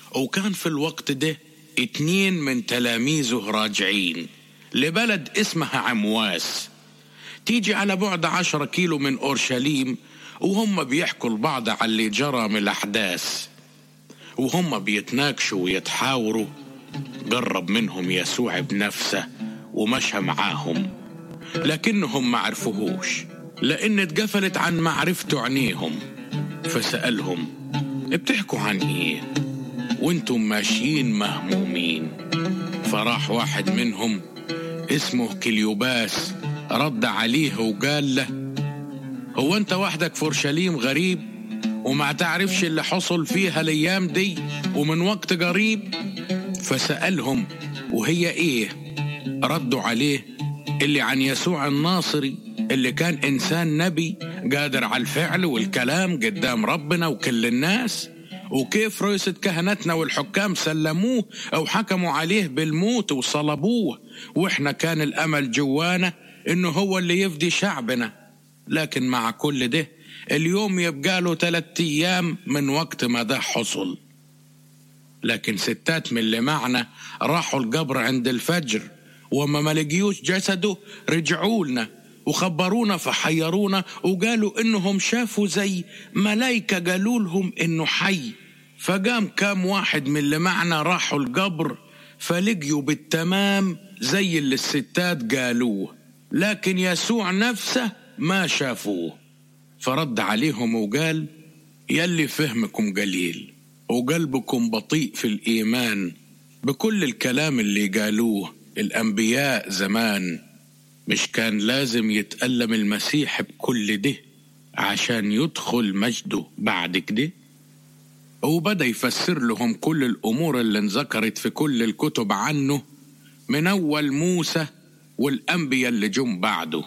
وكان في الوقت ده اتنين من تلاميذه راجعين لبلد اسمها عمواس تيجي على بعد عشرة كيلو من أورشليم وهم بيحكوا لبعض على اللي جرى من الأحداث وهم بيتناقشوا ويتحاوروا قرب منهم يسوع بنفسه ومشى معاهم لكنهم ما عرفوهوش لأن اتقفلت عن معرفته عينيهم فسألهم بتحكوا عن ايه وانتم ماشيين مهمومين فراح واحد منهم اسمه كليوباس رد عليه وقال له هو انت وحدك في اورشليم غريب وما تعرفش اللي حصل فيها الايام دي ومن وقت قريب فسألهم وهي ايه ردوا عليه اللي عن يسوع الناصري اللي كان انسان نبي قادر على الفعل والكلام قدام ربنا وكل الناس وكيف رئيسة كهنتنا والحكام سلموه أو حكموا عليه بالموت وصلبوه وإحنا كان الأمل جوانا إنه هو اللي يفدي شعبنا لكن مع كل ده اليوم يبقى له ثلاثة أيام من وقت ما ده حصل لكن ستات من اللي معنا راحوا القبر عند الفجر وما ملقيوش جسده رجعوا لنا وخبرونا فحيرونا وقالوا انهم شافوا زي ملايكة قالوا لهم انه حي فقام كام واحد من اللي معنا راحوا القبر فلقيوا بالتمام زي اللي الستات قالوه لكن يسوع نفسه ما شافوه فرد عليهم وقال يلي فهمكم قليل وقلبكم بطيء في الإيمان بكل الكلام اللي قالوه الأنبياء زمان مش كان لازم يتألم المسيح بكل ده عشان يدخل مجده بعد كده وبدأ يفسر لهم كل الأمور اللي انذكرت في كل الكتب عنه من أول موسى والأنبياء اللي جم بعده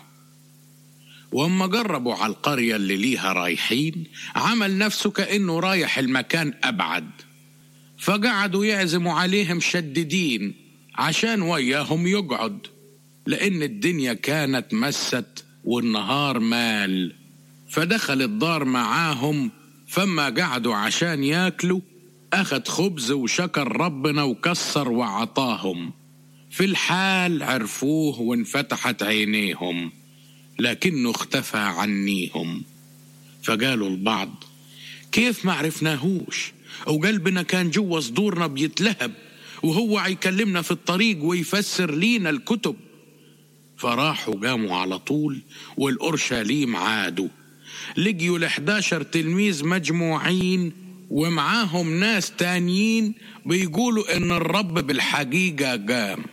وأما جربوا على القرية اللي ليها رايحين عمل نفسه كأنه رايح المكان أبعد فقعدوا يعزموا عليهم شديدين عشان وياهم يقعد لأن الدنيا كانت مست والنهار مال فدخل الدار معاهم فما قعدوا عشان ياكلوا أخد خبز وشكر ربنا وكسر وعطاهم في الحال عرفوه وانفتحت عينيهم لكنه اختفى عنيهم فقالوا البعض كيف ما عرفناهوش وقلبنا كان جوا صدورنا بيتلهب وهو هيكلمنا في الطريق ويفسر لينا الكتب فراحوا قاموا على طول والأورشليم عادوا لقيوا الحداشر تلميذ مجموعين ومعاهم ناس تانيين بيقولوا ان الرب بالحقيقة قام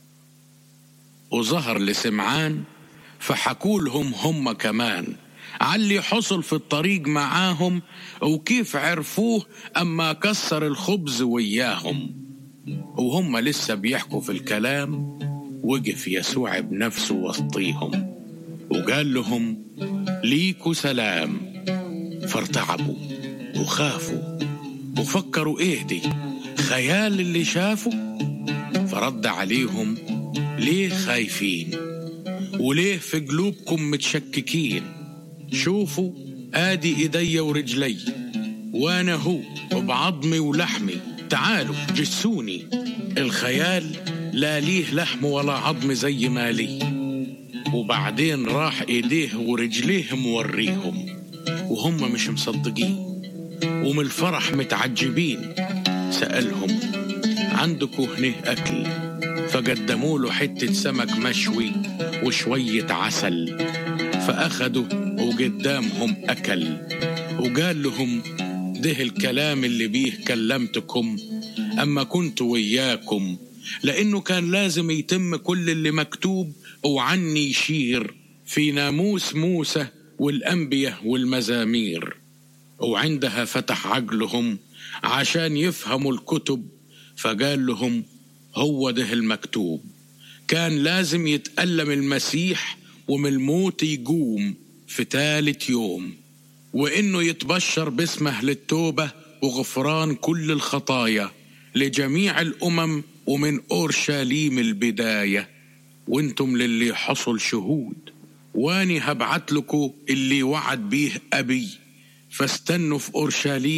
وظهر لسمعان فحكوا لهم هم كمان على اللي حصل في الطريق معاهم وكيف عرفوه أما كسر الخبز وياهم وهم لسه بيحكوا في الكلام وقف يسوع بنفسه وسطيهم وقال لهم ليكوا سلام فارتعبوا وخافوا وفكروا ايه دي خيال اللي شافوا فرد عليهم ليه خايفين وليه في قلوبكم متشككين شوفوا ادي ايدي ورجلي وانا هو وبعظمي ولحمي تعالوا جسوني الخيال لا ليه لحم ولا عظم زي ما لي وبعدين راح ايديه ورجليه موريهم وهم مش مصدقين ومن الفرح متعجبين سألهم عندكوا هنا أكل فقدموا له حتة سمك مشوي وشوية عسل فأخدوا وقدامهم أكل وقال لهم ده الكلام اللي بيه كلمتكم أما كنت وياكم لأنه كان لازم يتم كل اللي مكتوب وعني يشير في ناموس موسى والأنبياء والمزامير وعندها فتح عقلهم عشان يفهموا الكتب فقال لهم هو ده المكتوب كان لازم يتألم المسيح ومن الموت يقوم في ثالث يوم وإنه يتبشر باسمه للتوبة وغفران كل الخطايا لجميع الأمم ومن أورشليم البداية وانتم للي حصل شهود واني هبعت لكم اللي وعد بيه أبي فاستنوا في أورشليم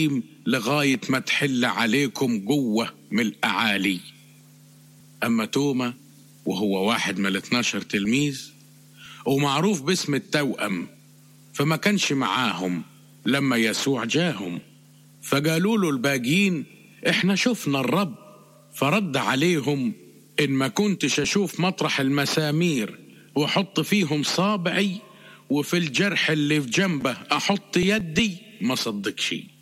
لغاية ما تحل عليكم قوة من الأعالي أما توما وهو واحد من الاثناشر تلميذ ومعروف باسم التوأم فما كانش معاهم لما يسوع جاهم فقالوا له الباقيين احنا شفنا الرب فرد عليهم ان ما كنتش اشوف مطرح المسامير واحط فيهم صابعي وفي الجرح اللي في جنبه احط يدي ما صدقش